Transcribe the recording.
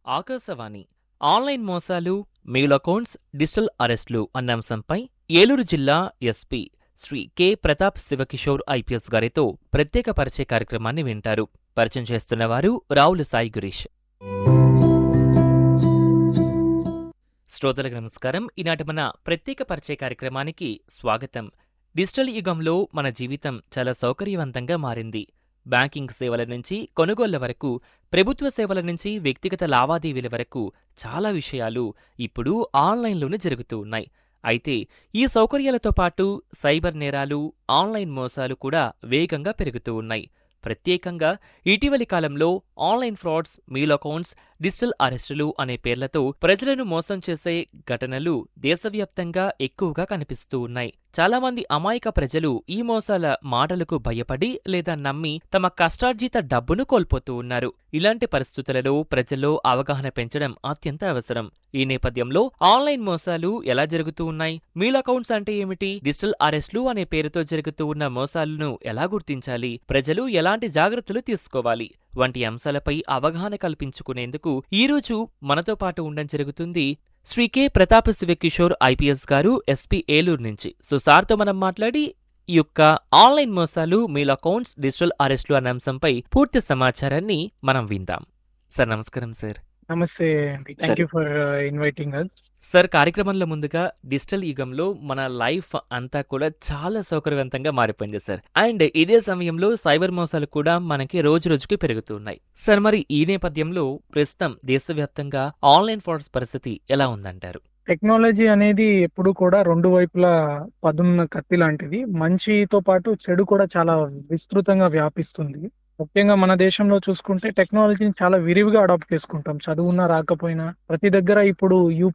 Akashvani online మోసాలు mail accounts digital అరెస్టులు అన్న అంశంపై ఏలూరు జిల్లా SP Sri K Pratap Sivakishore IPS గారితో ప్రత్యేక పరిచయ కార్యక్రమాన్ని వింటారు పరిచయం చేస్తున్నవారు రావుల సాయి గురీష్ శ్రోతలకు నమస్కారం ఈనాటి మన ప్రత్యేక పరిచయ కార్యక్రమానికి స్వాగతం డిజిటల్ యుగంలో మన జీవితం చాలా సౌకర్యవంతంగా మారింది బ్యాంకింగ్ సేవల నుంచి కొనుగోళ్ల వరకు ప్రభుత్వ సేవల నుంచి వ్యక్తిగత లావాదేవీల వరకు చాలా విషయాలు ఇప్పుడు ఆన్లైన్లోనే జరుగుతూ ఉన్నాయి అయితే ఈ సౌకర్యాలతో పాటు సైబర్ నేరాలు ఆన్లైన్ మోసాలు కూడా వేగంగా పెరుగుతూ ఉన్నాయి ప్రత్యేకంగా ఇటీవలి కాలంలో online frauds mule accounts digital అరెస్టులు అనే పేర్లతో ప్రజలను మోసం చేసే ఘటనలు దేశవ్యాప్తంగా ఎక్కువగా కనిపిస్తూ ఉన్నాయి చాలామంది అమాయక ప్రజలు ఈ మోసాల మాటలకు భయపడి లేదా నమ్మి తమ కష్టార్జిత డబ్బును కోల్పోతూ ఉన్నారు ఇలాంటి పరిస్థితులలో ప్రజల్లో అవగాహన పెంచడం అత్యంత అవసరం ఈ నేపథ్యంలో ఆన్లైన్ మోసాలు ఎలా జరుగుతూ ఉన్నాయి మీల్ అకౌంట్స్ అంటే ఏమిటి డిజిటల్ అరెస్టులు అనే పేరుతో జరుగుతూ ఉన్న మోసాలను ఎలా గుర్తించాలి ప్రజలు ఎలాంటి జాగ్రత్తలు తీసుకోవాలి వంటి అంశాలపై అవగాహన కల్పించుకునేందుకు ఈరోజు మనతో పాటు ఉండడం జరుగుతుంది శ్రీ కె ప్రతాప శివకిషోర్ ఐపీఎస్ గారు ఎస్పీ ఏలూరు నుంచి సో సార్తో మనం మాట్లాడి ఈ యొక్క ఆన్లైన్ మోసాలు మెయిల్ అకౌంట్స్ డిజిటల్ అరెస్టులు అనే అంశంపై పూర్తి సమాచారాన్ని మనం విందాం సార్ నమస్కారం సార్ నమస్తే అండి thank you for inviting us sir కార్యక్రమంలో ముందుగా డిజిటల్ యుగంలో మన లైఫ్ అంతా కూడా చాలా సౌకర్యవంతంగా మారిపోయింది సార్ అండ్ ఇదే సమయంలో సైబర్ మోసాలు కూడా మనకి రోజు రోజుకి పెరుగుతున్నాయి సార్ మరి ఈ నేపథ్యంలో ప్రస్తుతం దేశవ్యాప్తంగా ఆన్లైన్ ఫ్రాడ్స్ పరిస్థితి ఎలా ఉందంటారు టెక్నాలజీ అనేది ఎప్పుడు కూడా రెండు వైపులా పదున్న కత్తి లాంటిది మంచితో పాటు చెడు కూడా చాలా విస్తృతంగా వ్యాపిస్తుంది ముఖ్యంగా మన దేశంలో చూసుకుంటే టెక్నాలజీని చాలా విరివిగా అడాప్ట్ చేసుకుంటాం చదువున్నా రాకపోయినా ప్రతి దగ్గర ఇప్పుడు